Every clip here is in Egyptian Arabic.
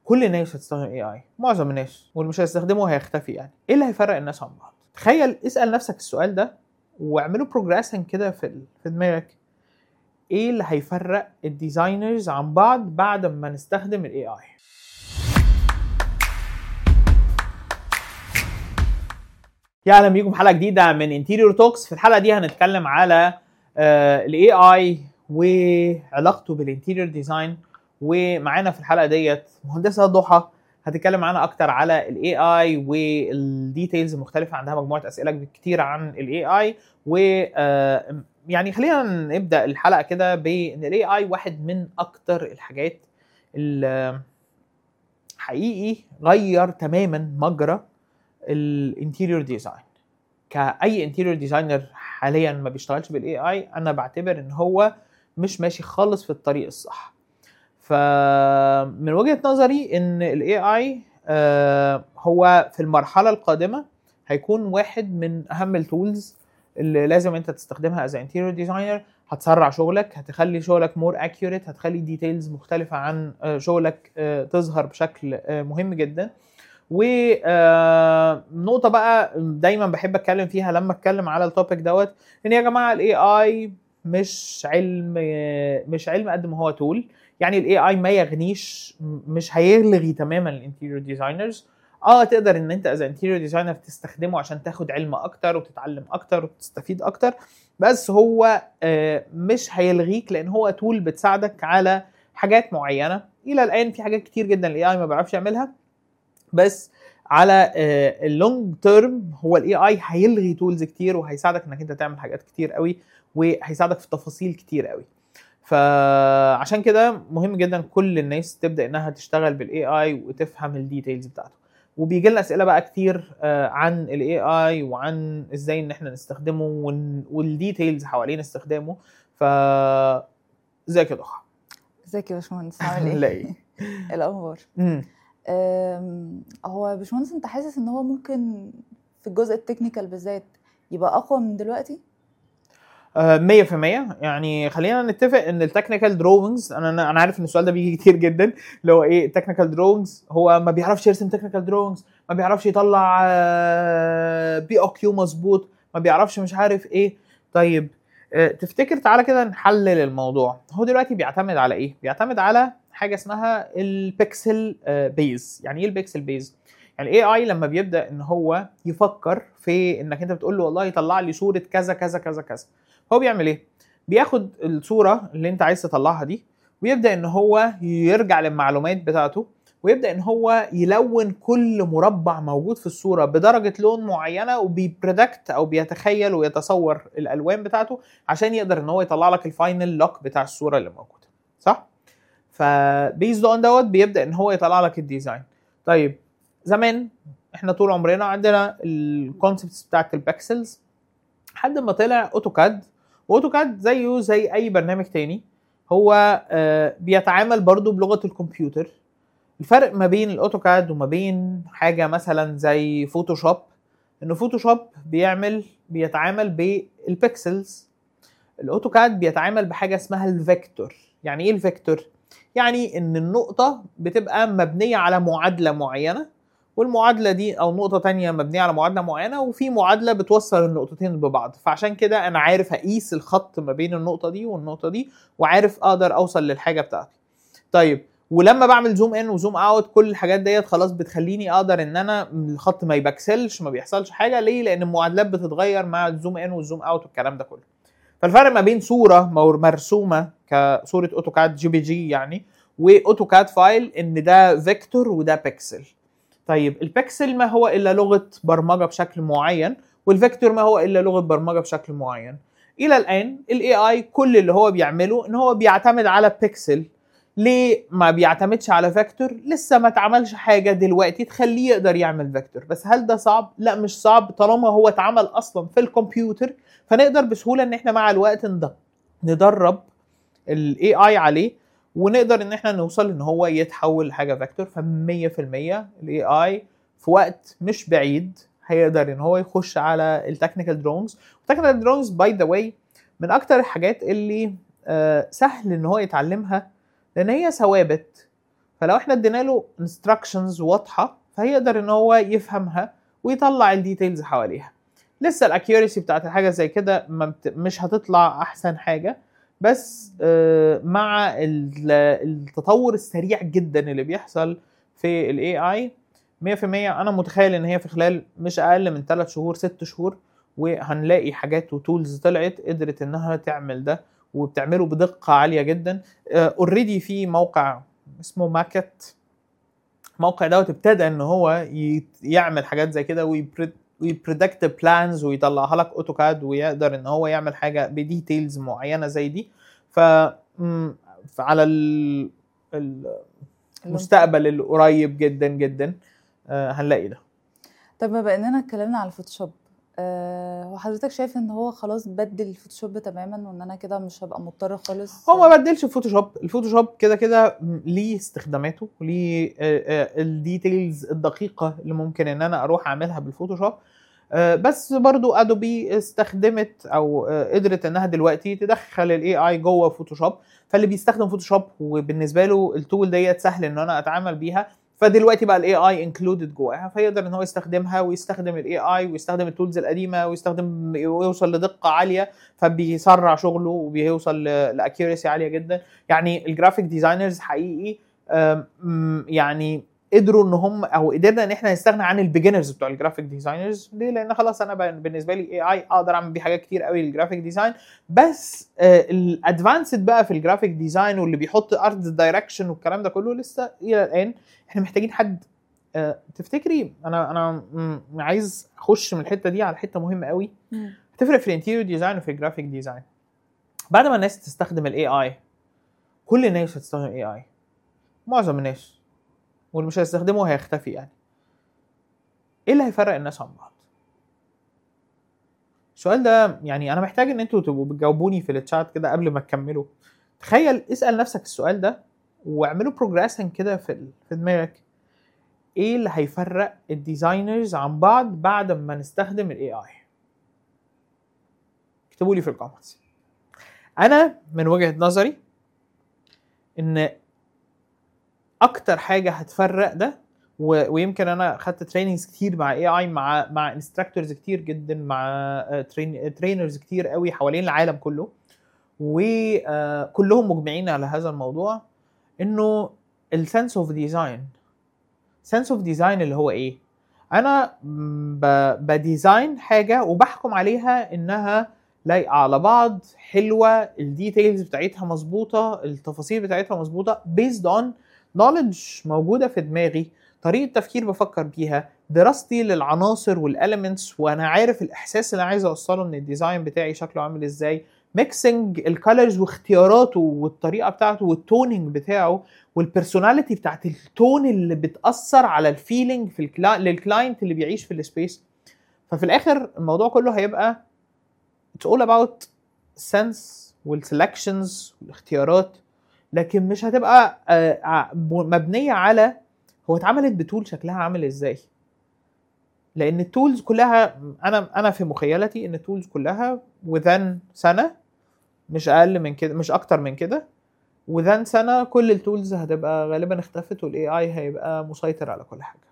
كل الناس هتستخدم اي اي معظم الناس واللي مش هيستخدمه هيختفي يعني ايه اللي هيفرق الناس عن بعض تخيل اسال نفسك السؤال ده واعمله بروجريسنج كده في ال- في دماغك ايه اللي هيفرق الديزاينرز عن بعض بعد ما نستخدم الاي اي يا اهلا بيكم في حلقه جديده من انتيريور توكس في الحلقه دي هنتكلم على الاي اي وعلاقته بالانتيريور ديزاين ومعانا في الحلقه ديت مهندسه ضحى هتتكلم معانا اكتر على الاي اي والديتيلز المختلفه عندها مجموعه اسئله كتير عن الاي اي و آه، يعني خلينا نبدا الحلقه كده بان الاي اي واحد من اكتر الحاجات اللي حقيقي غير تماما مجرى الانتيريور ديزاين كاي انتيريور ديزاينر حاليا ما بيشتغلش بالاي اي انا بعتبر ان هو مش ماشي خالص في الطريق الصح فمن وجهه نظري ان الاي اي هو في المرحله القادمه هيكون واحد من اهم التولز اللي لازم انت تستخدمها از انتيريور ديزاينر هتسرع شغلك هتخلي شغلك مور اكيوريت هتخلي ديتيلز مختلفه عن آه، شغلك آه، تظهر بشكل آه، مهم جدا ونقطة بقى دايما بحب اتكلم فيها لما اتكلم على التوبيك دوت ان يا جماعة الاي اي مش علم مش علم قد ما هو تول يعني الاي اي ما يغنيش مش هيلغي تماما الانتيريور ديزاينرز اه تقدر ان انت از انتيريور ديزاينر تستخدمه عشان تاخد علم اكتر وتتعلم اكتر وتستفيد اكتر بس هو آه، مش هيلغيك لان هو تول بتساعدك على حاجات معينه الى الان في حاجات كتير جدا الاي اي ما بيعرفش يعملها بس على اللونج تيرم هو الاي اي هيلغي تولز كتير وهيساعدك انك انت تعمل حاجات كتير قوي وهيساعدك في تفاصيل كتير قوي فعشان كده مهم جدا كل الناس تبدا انها تشتغل بالاي اي وتفهم الديتيلز بتاعته وبيجي لنا اسئله بقى كتير آه، عن الاي اي وعن ازاي ان احنا نستخدمه ون- والديتيلز حوالين استخدامه ف ازيك يا ضحى ازيك يا باشمهندس عامل ايه؟ لا ايه إيه الاخبار؟ مم. أم، هو يا باشمهندس انت حاسس ان هو ممكن في الجزء التكنيكال بالذات يبقى اقوى من دلوقتي؟ آه، 100% يعني خلينا نتفق ان التكنيكال دروينجز انا انا أنا عارف ان السؤال ده بيجي كتير جدا اللي هو ايه التكنيكال دروينجز هو ما بيعرفش يرسم تكنيكال دروينجز ما بيعرفش يطلع بي او كيو مظبوط ما بيعرفش مش عارف ايه طيب آه، تفتكر تعالى كده نحلل الموضوع هو دلوقتي بيعتمد على ايه بيعتمد على حاجه اسمها البيكسل بيز يعني ايه البيكسل بيز يعني الاي اي لما بيبدا ان هو يفكر في انك انت بتقول له والله طلع لي صوره كذا كذا كذا كذا هو بيعمل ايه بياخد الصوره اللي انت عايز تطلعها دي ويبدا ان هو يرجع للمعلومات بتاعته ويبدا ان هو يلون كل مربع موجود في الصوره بدرجه لون معينه وبيبريدكت او بيتخيل ويتصور الالوان بتاعته عشان يقدر ان هو يطلع لك الفاينل لوك بتاع الصوره اللي موجوده صح فبيزد اون دوت بيبدا ان هو يطلع لك الديزاين طيب زمان احنا طول عمرنا عندنا الكونسبتس بتاعت البكسلز لحد ما طلع اوتوكاد واوتوكاد زيه زي اي برنامج تاني هو آه، بيتعامل برضو بلغه الكمبيوتر الفرق ما بين الاوتوكاد وما بين حاجه مثلا زي فوتوشوب ان فوتوشوب بيعمل بيتعامل بالبيكسلز الاوتوكاد بيتعامل بحاجه اسمها الفيكتور يعني ايه الفيكتور يعني ان النقطه بتبقى مبنيه على معادله معينه والمعادله دي او نقطه تانية مبنيه على معادله معينه وفي معادله بتوصل النقطتين ببعض فعشان كده انا عارف اقيس الخط ما بين النقطه دي والنقطه دي وعارف اقدر اوصل للحاجه بتاعتي طيب ولما بعمل زوم ان وزوم اوت كل الحاجات ديت خلاص بتخليني اقدر ان انا الخط ما يبكسلش ما بيحصلش حاجه ليه لان المعادلات بتتغير مع الزوم ان والزوم اوت والكلام ده كله فالفرق ما بين صوره مو- مرسومه كصوره اوتوكاد جي بي جي يعني واوتوكاد فايل ان ده فيكتور وده بيكسل طيب البيكسل ما هو الا لغه برمجه بشكل معين والفيكتور ما هو الا لغه برمجه بشكل معين الى الان الاي اي كل اللي هو بيعمله ان هو بيعتمد على بيكسل ليه ما بيعتمدش على فيكتور لسه ما اتعملش حاجه دلوقتي تخليه يقدر يعمل فيكتور بس هل ده صعب لا مش صعب طالما هو اتعمل اصلا في الكمبيوتر فنقدر بسهوله ان احنا مع الوقت ند- ندرب الاي اي عليه ونقدر ان احنا نوصل ان هو يتحول لحاجه فيكتور ف 100% الاي اي في وقت مش بعيد هيقدر ان هو يخش على التكنيكال درونز التكنيكال درونز باي ذا واي من اكتر الحاجات اللي آه، سهل ان هو يتعلمها لان هي ثوابت فلو احنا ادينا له انستراكشنز واضحه فهيقدر ان هو يفهمها ويطلع الديتيلز حواليها لسه الاكيورسي بتاعت الحاجه زي كده ما بت- مش هتطلع احسن حاجه بس آه، مع ال- التطور السريع جدا اللي بيحصل في الاي اي 100% انا متخيل ان هي في خلال مش اقل من 3 شهور 6 شهور وهنلاقي حاجات وتولز طلعت قدرت انها تعمل ده وبتعمله بدقه عاليه جدا اوريدي في موقع اسمه ماكت الموقع دوت ابتدى ان هو ي- يعمل حاجات زي كده ويبريدكت بلانز ويطلعها لك اوتوكاد ويقدر ان هو يعمل حاجه بديتيلز معينه زي دي ف م- فعلى ال- ال- المستقبل القريب جدا جدا آه، هنلاقي ده طب بما اننا اتكلمنا على الفوتوشوب آه، هو حضرتك شايف ان هو خلاص بدل الفوتوشوب تماما وان انا كده مش هبقى مضطر خالص هو ما بدلش الفوتوشوب الفوتوشوب كده كده م- ليه استخداماته وليه آه، آه، الديتيلز الدقيقه اللي ممكن ان انا اروح اعملها بالفوتوشوب آه، بس برضو ادوبي استخدمت او آه، قدرت انها دلوقتي تدخل الاي اي جوه فوتوشوب فاللي بيستخدم فوتوشوب وبالنسبه له التول ديت سهل ان انا اتعامل بيها فدلوقتي بقى الاي اي انكلودد جواها فيقدر ان هو يستخدمها ويستخدم الاي اي ويستخدم التولز القديمه ويستخدم ويوصل لدقه عاليه فبيسرع شغله وبيوصل لاكيورسي عاليه جدا يعني الجرافيك ديزاينرز حقيقي آم، م، يعني قدروا ان هم او قدرنا ان احنا نستغنى عن البيجنرز بتوع الجرافيك ديزاينرز ليه؟ لان خلاص انا بقى بالنسبه لي اي اي اقدر اعمل بيه حاجات كتير قوي للجرافيك ديزاين بس الادفانسد بقى في الجرافيك ديزاين واللي بيحط ارت دايركشن والكلام ده كله لسه الى الان احنا محتاجين حد آه، تفتكري انا انا م- عايز اخش من الحته دي على حته مهمه قوي مم. هتفرق في الانتيريور ديزاين وفي الجرافيك ديزاين بعد ما الناس تستخدم الاي اي كل الناس هتستخدم الاي اي معظم الناس واللي مش هيستخدمه هيختفي يعني ايه اللي هيفرق الناس عن بعض السؤال ده يعني انا محتاج ان انتوا تبقوا بتجاوبوني في التشات كده قبل ما تكملوا تخيل اسال نفسك السؤال ده واعملوا بروجريسنج كده في ال- في دماغك ايه اللي هيفرق الديزاينرز عن بعض بعد ما نستخدم الاي اي اكتبوا لي في الكومنتس انا من وجهة نظري ان اكتر حاجة هتفرق ده و... ويمكن انا خدت تريننجز كتير مع اي اي مع مع انستراكتورز كتير جدا مع ترين... ترينرز كتير قوي حوالين العالم كله وكلهم مجمعين على هذا الموضوع انه السنس اوف ديزاين سنس اوف ديزاين اللي هو ايه انا ب... بديزاين حاجه وبحكم عليها انها لايقه على بعض حلوه الديتيلز بتاعتها مظبوطه التفاصيل بتاعتها مظبوطه بيزد اون نوليدج موجوده في دماغي طريقه تفكير بفكر بيها دراستي للعناصر والاليمنتس وانا عارف الاحساس اللي انا عايز اوصله من الديزاين بتاعي شكله عامل ازاي ميكسنج الكالرز واختياراته والطريقه بتاعته والتونينج بتاعه والبرسوناليتي بتاعت التون اللي بتاثر على الفيلينج في الكلا... للكلاينت اللي بيعيش في السبيس ففي الاخر الموضوع كله هيبقى it's all about sense والسلكشنز والاختيارات لكن مش هتبقى آه، ع- مبنيه على هو اتعملت بتول شكلها عامل ازاي لان التولز كلها انا انا في مخيلتي ان التولز كلها within سنه مش اقل من كده مش اكتر من كده وذن سنه كل التولز هتبقى غالبا اختفت والاي اي هيبقى مسيطر على كل حاجه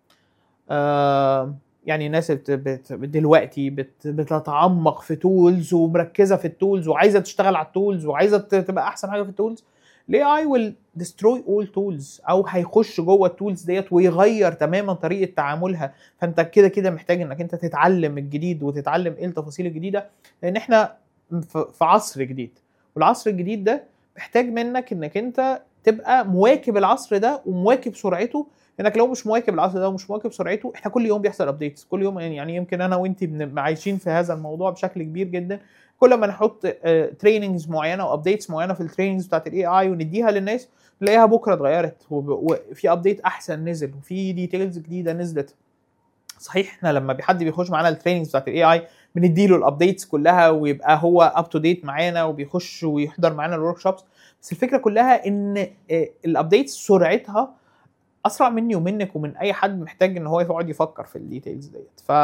آه يعني الناس بت بت دلوقتي بت بتتعمق في تولز ومركزه في التولز وعايزه تشتغل على التولز وعايزه ت- تبقى احسن حاجه في التولز الاي اي will destroy all tools او هيخش جوه التولز ديت ويغير تماما طريقه تعاملها فانت كده كده محتاج انك انت تتعلم الجديد وتتعلم ايه التفاصيل الجديده لان احنا ف- في عصر جديد والعصر الجديد ده محتاج منك انك انت تبقى مواكب العصر ده ومواكب سرعته انك لو مش مواكب العصر ده ومش مواكب سرعته احنا كل يوم بيحصل ابديتس كل يوم يعني يعني يمكن انا وانت بن- عايشين في هذا الموضوع بشكل كبير جدا كل ما نحط تريننجز معينه وابديتس معينه في التريننجز بتاعت الاي اي ونديها للناس نلاقيها بكره اتغيرت وب- وفي ابديت احسن نزل وفي ديتيلز جديده نزلت صحيح احنا لما حد بيخش معانا التريننجز بتاعت الاي اي بنديله الابديتس كلها ويبقى هو اب تو ديت معانا وبيخش ويحضر معانا الورك شوبس بس الفكره كلها ان الابديتس سرعتها اسرع مني ومنك ومن اي حد محتاج ان هو يقعد يفكر في الديتيلز ديت ف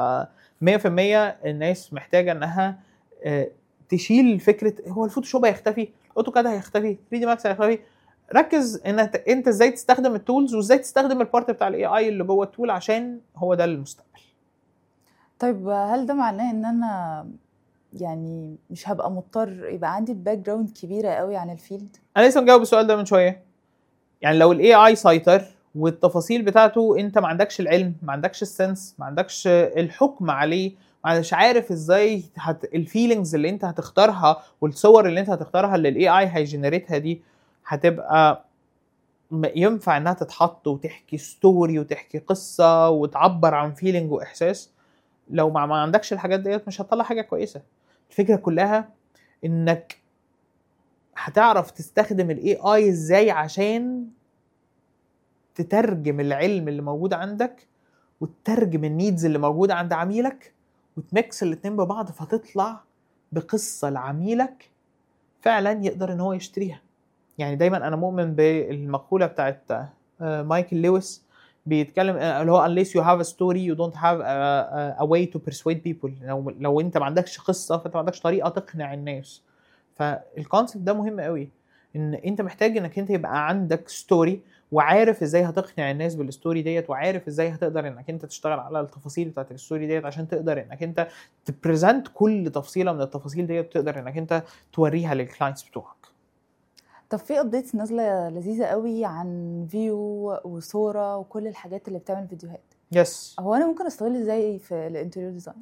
100% الناس محتاجه انها آه، تشيل فكره هو الفوتوشوب هيختفي الاوتوكاد هيختفي 3 دي ماكس هيختفي ركز انك انت ازاي تستخدم التولز وازاي تستخدم البارت بتاع الاي اي اللي جوه التول عشان هو ده المستقبل طيب هل ده معناه ان انا يعني مش هبقى مضطر يبقى عندي الباك جراوند كبيره قوي عن الفيلد انا لسه مجاوب السؤال ده من شويه يعني لو الاي اي سيطر والتفاصيل بتاعته انت ما عندكش العلم ما عندكش السنس ما عندكش الحكم عليه مش عارف ازاي هت... الفيلينجز اللي انت هتختارها والصور اللي انت هتختارها اللي الاي اي هيجنريتها دي هتبقى م- ينفع انها تتحط وتحكي ستوري وتحكي قصه وتعبر عن فيلينج واحساس لو ما, ما عندكش الحاجات ديت مش هتطلع حاجه كويسه الفكره كلها انك هتعرف تستخدم الاي اي ازاي عشان تترجم العلم اللي موجود عندك وتترجم النيدز اللي موجوده عند عميلك وتميكس الاتنين ببعض فتطلع بقصه لعميلك فعلا يقدر ان هو يشتريها يعني دايما انا مؤمن بالمقوله بتاعت آه، مايكل لويس بيتكلم آه، اللي هو unless you have a story you don't have a, a, a way to persuade people لو لو انت ما عندكش قصه فانت ما عندكش طريقه تقنع الناس فالكونسيبت ده مهم قوي ان انت محتاج انك انت يبقى عندك ستوري وعارف ازاي هتقنع الناس بالستوري ديت وعارف ازاي هتقدر انك انت تشتغل على التفاصيل بتاعت الستوري ديت عشان تقدر انك انت تبريزنت كل تفصيله من التفاصيل ديت تقدر انك انت توريها للكلاينتس بتوعك طب في ابديتس نازله لذيذه قوي عن فيو وصوره وكل الحاجات اللي بتعمل فيديوهات يس هو انا ممكن استغل ازاي في الانتريور ديزاين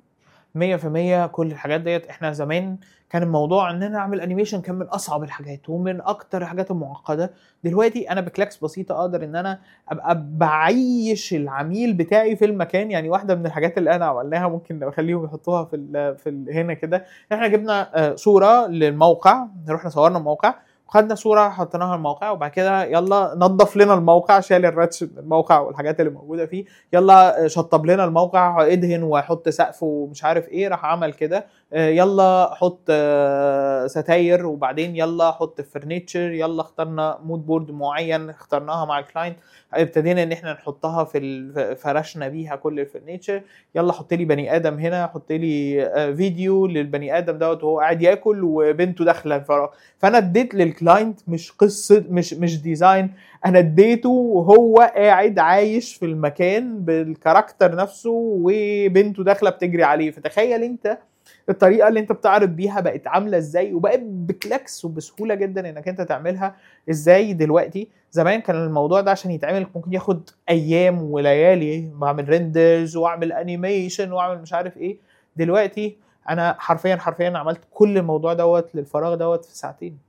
100% كل الحاجات ديت احنا زمان كان الموضوع ان انا اعمل انيميشن كان من اصعب الحاجات ومن اكتر الحاجات المعقده دلوقتي انا بكلاكس بسيطه اقدر ان انا ابقى بعيش العميل بتاعي في المكان يعني واحده من الحاجات اللي انا عملناها ممكن اخليهم يحطوها في ال في ال هنا كده احنا جبنا آه، صوره للموقع رحنا صورنا الموقع وخدنا صوره حطيناها الموقع وبعد كده يلا نظف لنا الموقع شال الراتش من الموقع والحاجات اللي موجوده فيه يلا شطب لنا الموقع ادهن وحط سقف ومش عارف ايه راح عمل كده آه، يلا حط آه، ستاير وبعدين يلا حط فرنيتشر يلا اخترنا مود بورد معين اخترناها مع الكلاينت ابتدينا ان احنا نحطها في ال- فرشنا بيها كل الفرنيتشر يلا حط لي بني ادم هنا حط لي آه، فيديو للبني ادم دوت وهو قاعد ياكل وبنته داخله الفراغ فانا اديت للكلاينت مش قصه مش مش ديزاين انا اديته وهو قاعد عايش في المكان بالكاركتر نفسه وبنته داخله بتجري عليه فتخيل انت الطريقه اللي انت بتعرض بيها بقت عامله ازاي وبقت بكلاكس وبسهوله جدا انك انت تعملها ازاي دلوقتي زمان كان الموضوع ده عشان يتعمل ممكن ياخد ايام وليالي بعمل ريندرز واعمل انيميشن واعمل مش عارف ايه دلوقتي انا حرفيا حرفيا عملت كل الموضوع دوت للفراغ دوت في ساعتين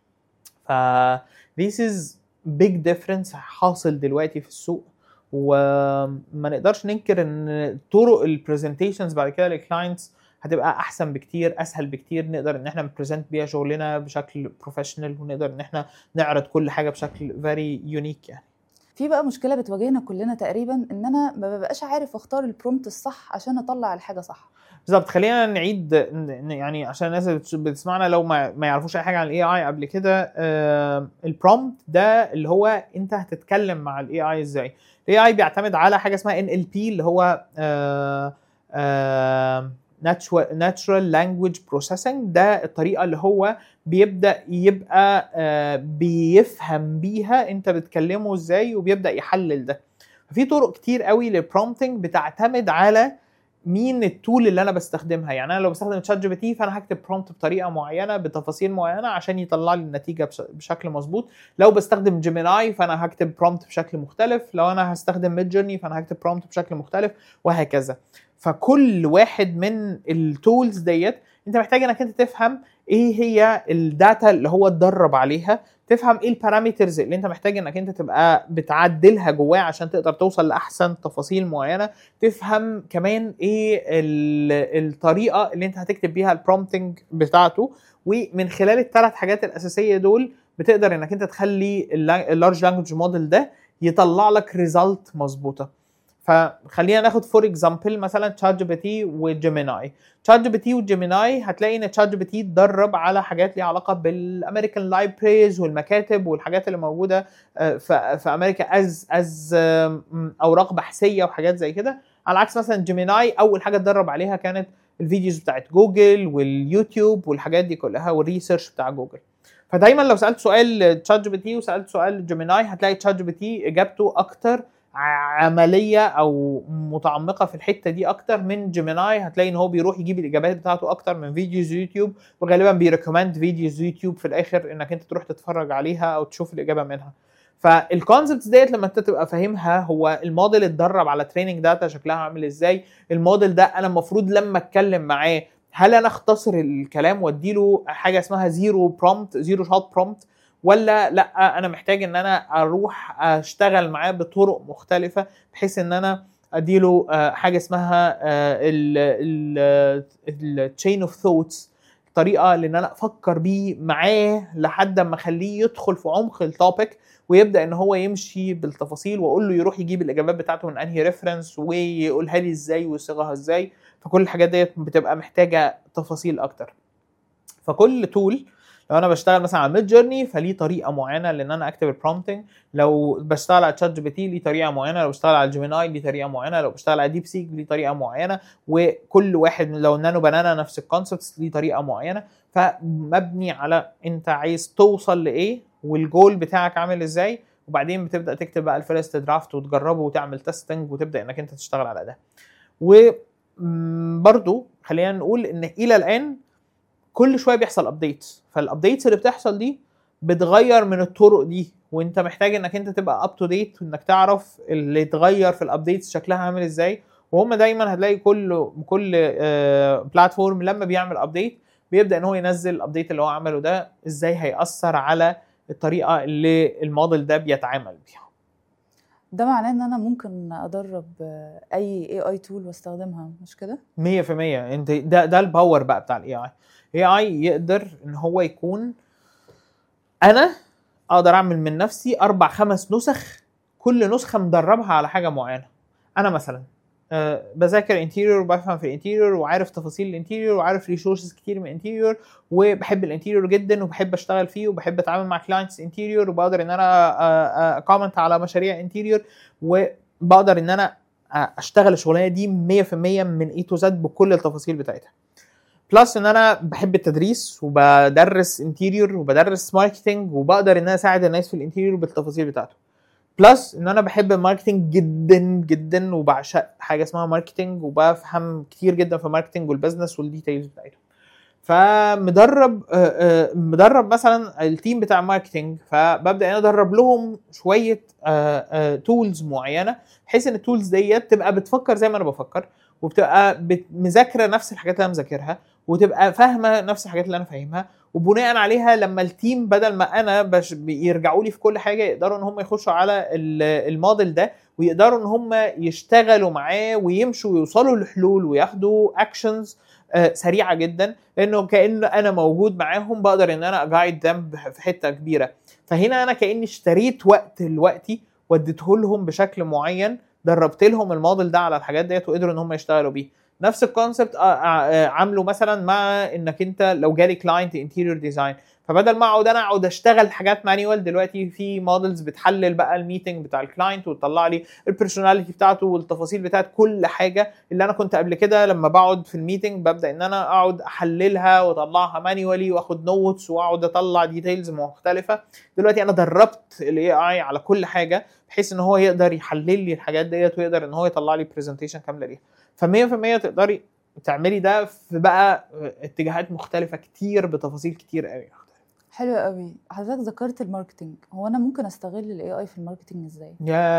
ف this is big difference حاصل دلوقتي في السوق وما نقدرش ننكر ان طرق البرزنتيشنز بعد كده للكلاينتس هتبقى احسن بكتير اسهل بكتير نقدر ان احنا نبريزنت بيها شغلنا بشكل بروفيشنال ونقدر ان احنا نعرض كل حاجه بشكل فيري يونيك يعني في بقى مشكله بتواجهنا كلنا تقريبا ان انا ما ببقاش عارف اختار البرومت الصح عشان اطلع الحاجه صح بالظبط خلينا نعيد ن- يعني عشان الناس اللي بتس- بتسمعنا لو ما, ما يعرفوش اي حاجه عن الاي اي قبل كده البرومبت ده اللي هو انت هتتكلم مع الاي اي ازاي الاي اي بيعتمد على حاجه اسمها ان ال بي اللي هو ناتشورال لانجويج بروسيسنج ده الطريقه اللي هو بيبدا يبقى آه، بيفهم بيها انت بتكلمه ازاي وبيبدا يحلل ده في طرق كتير قوي للبرومبتنج بتعتمد على مين التول اللي انا بستخدمها يعني انا لو بستخدم تشات جي بي تي فانا هكتب برومبت بطريقه معينه بتفاصيل معينه عشان يطلع لي النتيجه بش- بشكل مظبوط لو بستخدم جيميناي فانا هكتب برومبت بشكل مختلف لو انا هستخدم ميد جيرني فانا هكتب برومبت بشكل مختلف وهكذا فكل واحد من التولز ديت انت محتاج انك انت تفهم ايه هي الداتا اللي هو اتدرب عليها تفهم ايه البارامترز اللي انت محتاج انك انت تبقى بتعدلها جواه عشان تقدر توصل لاحسن تفاصيل معينه تفهم كمان ايه ال- الطريقه اللي انت هتكتب بيها البرومبتنج بتاعته ومن خلال الثلاث حاجات الاساسيه دول بتقدر انك انت تخلي اللارج لانجوج موديل ده يطلع لك ريزلت مظبوطه فخلينا ناخد فور اكزامبل مثلا تشات جي بي تي وجيميناي تشات جي بي تي وجيميناي هتلاقي ان تشات جي بي تي اتدرب على حاجات ليها علاقه بالامريكان لايبريز والمكاتب والحاجات اللي موجوده آه، في في امريكا از از اوراق بحثيه وحاجات زي كده على عكس مثلا جيميناي اول حاجه اتدرب عليها كانت الفيديوز بتاعت جوجل واليوتيوب والحاجات دي كلها والريسيرش بتاع جوجل فدايما لو سالت سؤال تشات جي بي تي وسالت سؤال جيميناي هتلاقي تشات جي بي تي اجابته اكتر عمليه او متعمقه في الحته دي اكتر من جيميناي هتلاقي ان هو بيروح يجيب الاجابات بتاعته اكتر من فيديوز يوتيوب وغالبا بيريكومند فيديوز يوتيوب في الاخر انك انت تروح تتفرج عليها او تشوف الاجابه منها فالكونسبتس ديت لما انت تبقى فاهمها هو الموديل اتدرب على تريننج داتا شكلها عامل ازاي الموديل ده انا المفروض لما اتكلم معاه هل انا اختصر الكلام واديله حاجه اسمها زيرو برومبت زيرو شوت برومبت ولا لا انا محتاج ان انا اروح اشتغل معاه بطرق مختلفه بحيث ان انا اديله حاجه اسمها التشين اوف ثوتس طريقه لان انا افكر بيه معاه لحد ما اخليه يدخل في عمق التوبيك ويبدا ان هو يمشي بالتفاصيل واقول له يروح يجيب الاجابات بتاعته من انهي ريفرنس ويقولها لي ازاي ويصيغها ازاي فكل الحاجات ديت بتبقى محتاجه تفاصيل اكتر فكل تول لو انا بشتغل مثلا على ميد جيرني فليه طريقه معينه لان انا اكتب البرومبتنج لو بشتغل على تشات جي بي تي ليه طريقه معينه لو بشتغل على جيميناي ليه طريقه معينه لو بشتغل على ديب سيك ليه طريقه معينه وكل واحد لو نانو بنانا نفس الكونسبتس ليه طريقه معينه فمبني على انت عايز توصل لايه والجول بتاعك عامل ازاي وبعدين بتبدا تكتب بقى الفيرست درافت وتجربه وتعمل تيستنج وتبدا انك انت تشتغل على ده وبرضو خلينا نقول ان الى الان كل شويه بيحصل ابديتس فالابديتس اللي بتحصل دي بتغير من الطرق دي وانت محتاج انك انت تبقى اب تو ديت وانك تعرف اللي اتغير في الابديتس شكلها عامل ازاي وهم دايما هتلاقي كل كل بلاتفورم لما بيعمل ابديت بيبدا ان هو ينزل الابديت اللي هو عمله ده ازاي هيأثر على الطريقه اللي الموديل ده بيتعامل بيها ده معناه ان انا ممكن ادرب اي اي اي تول واستخدمها مش كده 100% انت ده ده الباور بقى بتاع الاي اي اي اي يقدر ان هو يكون انا اقدر اعمل من نفسي اربع خمس نسخ كل نسخه مدربها على حاجه معينه انا مثلا أه بذاكر انتيريور وبفهم في الانتيريور وعارف تفاصيل الانتيريور وعارف ريسورسز كتير من الانتيريور وبحب الانتيريور جدا وبحب اشتغل فيه وبحب اتعامل مع كلاينتس انتيريور وبقدر ان انا كومنت على مشاريع انتيريور وبقدر ان انا اشتغل الشغلانه دي 100% من اي تو زد بكل التفاصيل بتاعتها بلس ان انا بحب التدريس وبدرس انتيريور وبدرس ماركتنج وبقدر ان انا اساعد الناس في الانتيريور بالتفاصيل بتاعته بلس ان انا بحب الماركتنج جدا جدا وبعشق حاجه اسمها ماركتنج وبفهم كتير جدا في الماركتنج والبزنس والديتيلز بتاعتهم فمدرب مدرب مثلا التيم بتاع الماركتنج فببدا انا ادرب لهم شويه تولز معينه بحيث ان التولز ديت تبقى بتفكر زي ما انا بفكر وبتبقى مذاكره نفس الحاجات اللي انا مذاكرها وتبقى فاهمه نفس الحاجات اللي انا فاهمها وبناء عليها لما التيم بدل ما انا بش يرجعوا لي في كل حاجه يقدروا ان هم يخشوا على الموديل ده ويقدروا ان هم يشتغلوا معاه ويمشوا ويوصلوا لحلول وياخدوا اكشنز سريعه جدا لانه كان انا موجود معاهم بقدر ان انا اجايد دم في حته كبيره فهنا انا كاني اشتريت وقت لوقتي واديته لهم بشكل معين دربت لهم الموديل ده على الحاجات ديت وقدروا ان هم يشتغلوا بيه نفس الكونسبت عامله مثلا مع انك انت لو جالي كلاينت انتيريور ديزاين فبدل ما اقعد انا اقعد اشتغل حاجات مانيوال دلوقتي في مودلز بتحلل بقى الميتنج بتاع الكلاينت وتطلع لي البيرسوناليتي بتاعته والتفاصيل بتاعت كل حاجه اللي انا كنت قبل كده لما بقعد في الميتنج ببدا ان انا اقعد احللها واطلعها مانيوالي واخد نوتس واقعد اطلع ديتيلز مختلفه دلوقتي انا دربت الاي اي على كل حاجه بحيث ان هو يقدر يحلل لي الحاجات ديت ويقدر ان هو يطلع لي برزنتيشن كامله ليها ف 100% تقدري تعملي ده في بقى اتجاهات مختلفه كتير بتفاصيل كتير قوي حلو قوي حضرتك ذكرت الماركتنج هو انا ممكن استغل الاي اي في الماركتنج ازاي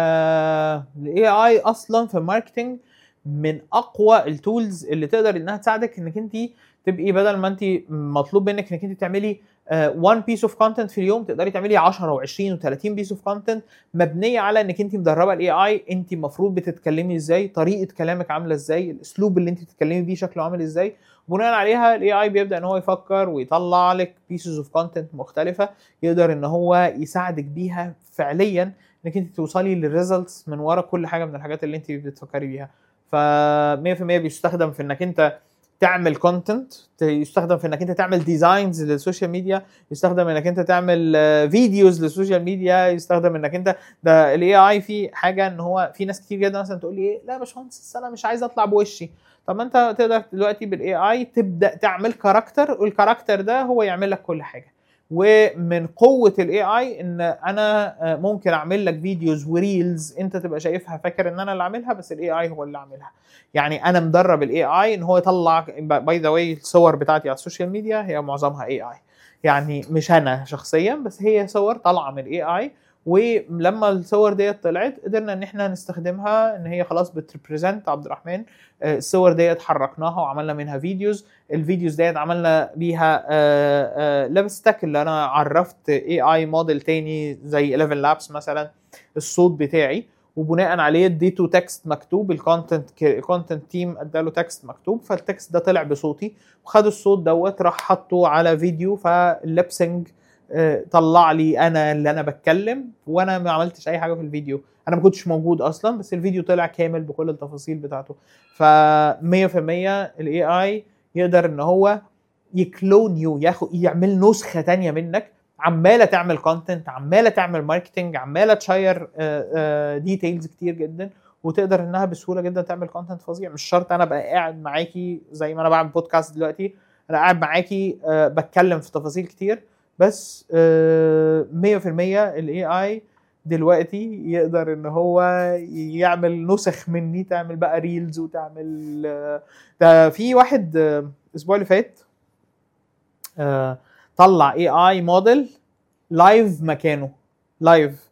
يا الاي اي اصلا في الماركتنج من اقوى التولز اللي تقدر انها تساعدك انك انت تبقي بدل ما انت مطلوب منك انك انت تعملي 1 بيس اوف كونتنت في اليوم تقدري تعملي 10 و20 و30 بيس اوف كونتنت مبنيه على انك انت مدربه الاي اي انت المفروض بتتكلمي ازاي طريقه كلامك عامله ازاي الاسلوب اللي انت بتتكلمي بيه شكله عامل ازاي بناء عليها الاي اي بيبدا ان هو يفكر ويطلع لك بيسز اوف كونتنت مختلفه يقدر ان هو يساعدك بيها فعليا انك انت توصلي للريزلتس من ورا كل حاجه من الحاجات اللي انت بتفكري بيها ف 100% بيستخدم في انك انت تعمل كونتنت يستخدم في انك انت تعمل ديزاينز للسوشيال ميديا يستخدم انك انت تعمل فيديوز للسوشيال ميديا يستخدم انك انت ده الاي اي في حاجه ان هو في ناس كتير جدا مثلا تقول لي ايه لا يا باشمهندس انا مش عايز اطلع بوشي طب ما انت تقدر دلوقتي بالاي اي تبدا تعمل كاركتر والكاركتر ده هو يعمل لك كل حاجه ومن قوه الاي اي ان انا آه، ممكن اعمل لك فيديوز وريلز انت تبقى شايفها فاكر ان انا اللي عاملها بس الاي اي هو اللي عاملها يعني انا مدرب الاي اي ان هو يطلع باي ذا واي الصور بتاعتي على السوشيال ميديا هي معظمها اي اي يعني مش انا شخصيا بس هي صور طالعه من الاي اي ولما الصور ديت طلعت قدرنا ان احنا نستخدمها ان هي خلاص بتريبريزنت عبد الرحمن آه، الصور ديت حركناها وعملنا منها فيديوز الفيديوز ديت عملنا بيها لابستك اللي انا عرفت اي اي موديل تاني زي 11 لابس مثلا الصوت بتاعي وبناء عليه اديته تكست مكتوب الكونتنت الكونتنت تيم اداله تكست مكتوب فالتكست ده طلع بصوتي وخد الصوت دوت راح حطه على فيديو فاللبسنج طلع لي انا اللي انا بتكلم وانا ما عملتش اي حاجه في الفيديو انا ما كنتش موجود اصلا بس الفيديو طلع كامل بكل التفاصيل بتاعته ف 100% الاي اي يقدر ان هو يكلون يو ياخد يعمل نسخه تانية منك عماله تعمل كونتنت عماله تعمل ماركتنج عماله تشير ديتيلز كتير جدا وتقدر انها بسهوله جدا تعمل كونتنت فظيع مش شرط انا ابقى قاعد معاكي زي ما انا بعمل بودكاست دلوقتي انا قاعد معاكي آه، بتكلم في تفاصيل كتير بس آه، 100% الاي اي دلوقتي يقدر ان هو يعمل نسخ مني تعمل بقى ريلز وتعمل آه، ده في واحد آه، الاسبوع اللي فات آه، طلع اي اي موديل لايف مكانه لايف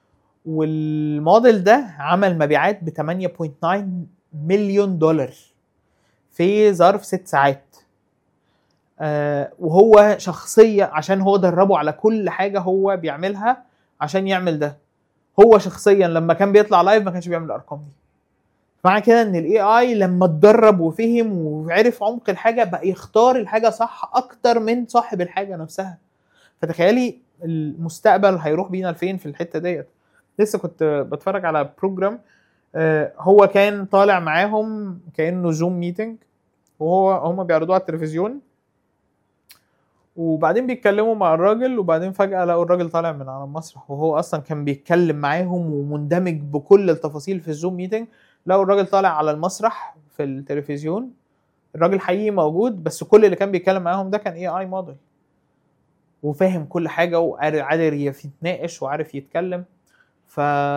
والموديل ده عمل مبيعات ب 8.9 مليون دولار في ظرف ست ساعات آه، وهو شخصية عشان هو دربه على كل حاجة هو بيعملها عشان يعمل ده هو شخصيا لما كان بيطلع لايف ما كانش بيعمل الارقام دي معنى كده ان الاي اي لما اتدرب وفهم وعرف عمق الحاجه بقى يختار الحاجه صح اكتر من صاحب الحاجه نفسها فتخيلي المستقبل هيروح بينا لفين في الحته ديت لسه كنت بتفرج على بروجرام آه، هو كان طالع معاهم كانه زوم ميتنج وهو هم بيعرضوه على التلفزيون وبعدين بيتكلموا مع الراجل وبعدين فجأة لقوا الراجل طالع من على المسرح وهو أصلا كان بيتكلم معاهم ومندمج بكل التفاصيل في الزوم ميتنج لقوا الراجل طالع على المسرح في التلفزيون الراجل حقيقي موجود بس كل اللي كان بيتكلم معاهم ده كان اي اي موديل وفاهم كل حاجة وقادر يتناقش وعارف يتكلم ف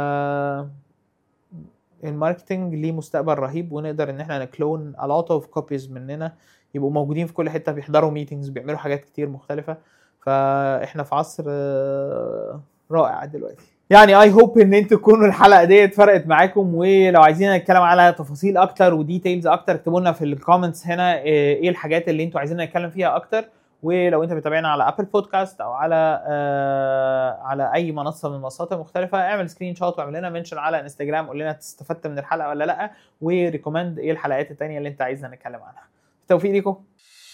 الماركتنج ليه مستقبل رهيب ونقدر ان احنا نكلون a lot of copies مننا يبقوا موجودين في كل حته بيحضروا ميتنجز بيعملوا حاجات كتير مختلفه فاحنا في عصر آه، رائع دلوقتي يعني اي هوب ان انتوا تكونوا الحلقه ديت فرقت معاكم ولو عايزين نتكلم على تفاصيل اكتر وديتيلز اكتر اكتبوا لنا في الكومنتس هنا آه، ايه الحاجات اللي انتوا عايزين نتكلم فيها اكتر ولو انت بتابعنا على ابل بودكاست او على آه على اي منصه من المنصات المختلفه اعمل سكرين شوت واعمل لنا منشن على انستجرام قول لنا استفدت من الحلقه ولا لا وريكومند ايه الحلقات التانيه اللي انت عايزنا نتكلم عنها بالتوفيق ليكم